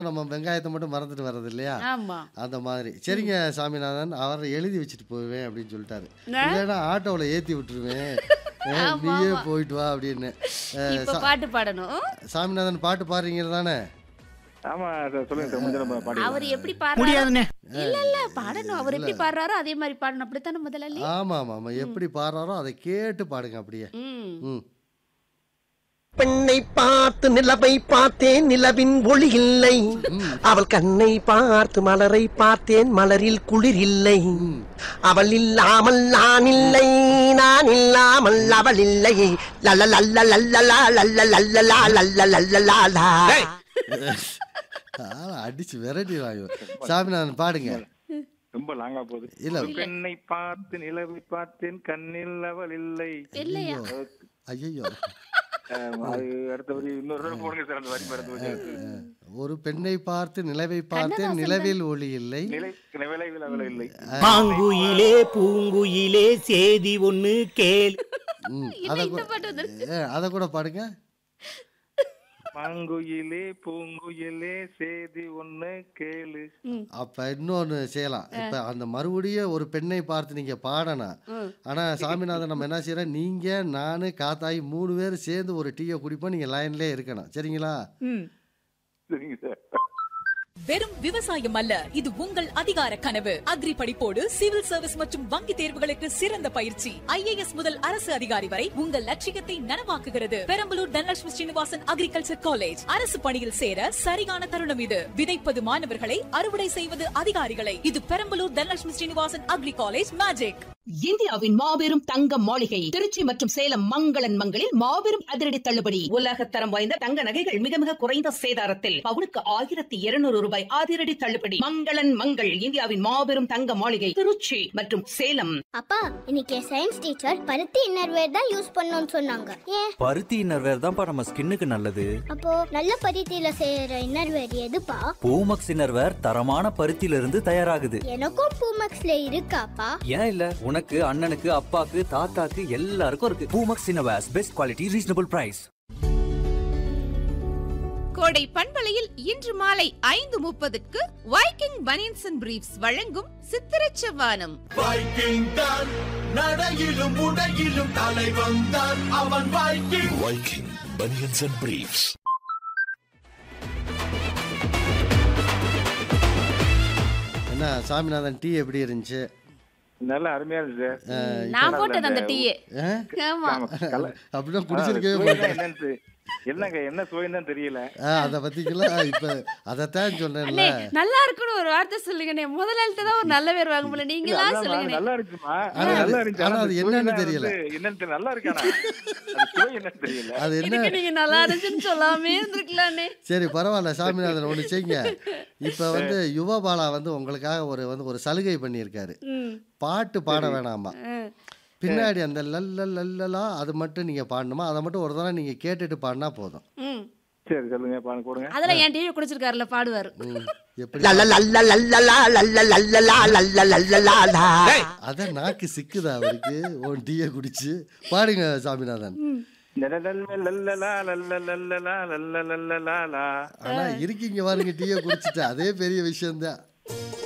நம்ம வெங்காயத்தை மட்டும் மறந்துட்டு வர்றது இல்லையா ஆமா அந்த மாதிரி சரிங்க சாமிநாதன் அவரை எழுதி வச்சுட்டு போவேன் அப்படின்னு சொல்லிட்டாரு ஆ? இல்லைன்னா ஆட்டோவில் ஏற்றி விட்டுருவேன் அஹ், ஆமா, நீயே ஆமா. போயிட்டு வா அப்படின்னு அஹ், இப்ப சா- பாட்டு பாடணும் சாமிநாதன் பாட்டு பாடுறீங்க தானே ஆமா சார் சொல்லுங்க சார் முடிஞ்ச நம்ம பாடி அவர் எப்படி பாடுறாரு முடியாதுண்ணே இல்ல இல்ல பாடணும் அவர் எப்படி பாடுறாரோ அதே மாதிரி பாடணும் அப்படித்தானே முதலாளி ஆமாம் ஆமாம் ஆமாம் எப்படி பாடுறாரோ அதை கேட்டு பாடுங்க அப்படியே ம் ம் பெண்ணை பார்த்து நிலவை பார்த்தேன் நிலவின் ஒளி இல்லை அவள் கண்ணை பார்த்து மலரை பார்த்தேன் மலரில் குளிர் இல்லை அவள் இல்லாமல் நான் இல்லை நான் இல்லாமல் அவள் இல்லை லல்ல லல்ல லல்லலா லல்ல லல்லலா லல்ல லல்லலா ஆளை அடிச்சு விரட்டிடுவாங்க சாமிநாதன் பாடுங்க ரொம்ப லாங்கா போகுது இல்ல. ஒரு பெண்ணை பார்த்து நிலவை பார்த்தேன் கண்ணில் அவள் இல்லை இல்லையா ஐயோ ஆமா, அது அடுத்த வரி இன்னொரு தடவை போடுங்க சார் அந்த வரி மறந்து போச்சு ஒரு பெண்ணை பார்த்து நிலவை பார்த்தேன் நிலவில் ஒளி இல்லை நிலை விளைவில் அவள் இல்லை பாங்குயிலே பூங்குயிலே சேதி ஒண்ணு கேள் ம் என்ன அதை இந்த பாட்டு வந்துருச்சு அதை கூட பாடுங்க மாங்குயிலே பூங்குயிலே சேதி ஒண்ணு கேளு ம் அப்ப இன்னொன்னு செய்யலாம் இப்ப அந்த மறுபடியும் ஒரு பெண்ணை பார்த்து நீங்க பாடணும் ம். ஆனா சாமிநாதன் நம்ம என்ன செய்யறோம் நீங்க நானு காத்தாயி மூணு பேர் சேர்ந்து ஒரு டீயை குடிப்போம் நீங்க லைன்லயே இருக்கணும் சரிங்களா ம் சரிங்க சார் வெறும் விவசாயம் அல்ல இது உங்கள் அதிகார கனவு அக்ரி படிப்போடு சிவில் சர்வீஸ் மற்றும் வங்கி தேர்வுகளுக்கு சிறந்த பயிற்சி ஐஏஎஸ் முதல் அரசு அதிகாரி வரை உங்கள் லட்சியத்தை நனவாக்குகிறது பெரம்பலூர் தனலட்சுமி ஸ்ரீனிவாசன் அக்ரிகல்ச்சர் காலேஜ் அரசு பணியில் சேர சரியான தருணம் இது விதைப்பது மாணவர்களை அறுவடை செய்வது அதிகாரிகளை இது Perambalur Dhanalakshmi Srinivasan agri college magic இந்தியாவின் மாபெரும் தங்க மாளிகை திருச்சி மற்றும் சேலம் மங்களன் மங்களில் மாபெரும் அதிரடி தள்ளுபடி உலகத்தரம் வாய்ந்த தங்க நகைகள் மிக மிக குறைந்த சேதாரத்தில் பவுனுக்கு ஆயிரத்தி இருநூறு ரூபாய் அதிரடி தள்ளுபடி மங்களன் மங்கள் இந்தியாவின் மாபெரும் தங்க மாளிகை திருச்சி மற்றும் சேலம் அப்பா இன்னைக்கு சயின்ஸ் டீச்சர் பருத்தி இன்னர்வேர் தான் யூஸ் பண்ணணும்னு சொன்னாங்க ஏன் பருத்தி இன்னர்வேர் தான்ப்பா நம்ம ஸ்கின்னுக்கு நல்லது அப்போ நல்ல பருத்தியில செய்யற இன்னர்வேர் எதுப்பா பூமக்ஸ் இன்னர்வேர் தரமான பருத்தியில இருந்து தயாராகுது எனக்கும் பூமக்ஸ்ல இருக்காப்பா ஏன் இல்ல உனக்கு அண்ணனுக்கு அப்பாக்கு தாத்தாக்கு எல்லாருக்கும் இருக்கு Poomex innerwears best quality reasonable price கோடை பண்பலையில் இன்று மாலை ஐந்து முப்பதுக்கு வைக்கிங் பனியன்ஸ் அண்ட் பிரீப்ஸ் வழங்கும் சித்திரச் செவ்வானம் வைக்கிங் தான் நடையிலும் உடையிலும் தலை வந்தான் அவன் Viking Viking banians and briefs என்ன சாமிநாதன் டீ எப்படி இருந்துச்சு நல்ல அருமையா இருந்துச்சு சார் நான் போட்டது அந்த டீயே ஆ? ஆமா ஆமா, கல- அப்படின்னா ஆ, குடிச்சிருக்கவே சுவைன்னா மாட்டேன் என்னன்னு தெ- என்னங்க என்ன சுவைன்னு தான் தெரியல ஆ அதை பத்திங்களா இப்ப அதைத்தான் சொன்னேன்ல அண்ணே நல்லா இருக்குன்னு ஒரு வார்த்தை சொல்லுங்கண்ணே முதலாளிட்ட தான் ஒரு நல்ல பேர் வாங்க முடியல நீங்களா அதான் சொல்லுங்கண்ணே நல்லா இருக்குமா ஆனா நல்லா அது- இருந்துச்சு ஆனா ஆனா அது அந்த என்னன்னு சுவைனா தெரியல. வந்து என்னன்னு தெரியல. நல்லா இருக்கானா அது சுவை என்னன்னு தெரியல அது என்ன இதுக்கு நீங்க நல்லா இருந்துச்சுன்னு சொல்லாமே இருந்திருக்கலாம்ண்ணே சரி பரவாயில்ல சாமிநாதன் ஒன்று செய்யுங்க இப்போ வந்து யுவபாலா வந்து உங்களுக்காக ஒரு வந்து ஒரு சலுகை பண்ணியிருக்காரு ம் பாட்டு பாட வேணாமா ம். பின்னாடி அந்த லல்ல லல்லலா அது மட்டும் நீங்கள் பாடணுமா அதை மட்டும் ஒரு தடவை நீங்கள் கேட்டுட்டு பாடினா போதும் ம் சரி சொல்லுங்க பாருங்க போடுங்க அதெல்லாம் என் டிவி குடிச்சிருக்காருல பாடுவாரு ம், எப்படி லல்ல லல்ல லல்லலா லல்ல லல்லலா லல்ல லல்லலா அதான் நாக்கு சிக்குதா அவருக்கு உன் டீயை குடிச்சு பாடுங்க சாமிநாதன் லலலலலலலா, லலலலலலா, லலலலலலா. ஆனா இருக்கீங்க பாருங்க டீயை குடிச்சிட்டு அதே பெரிய விஷயம்தான்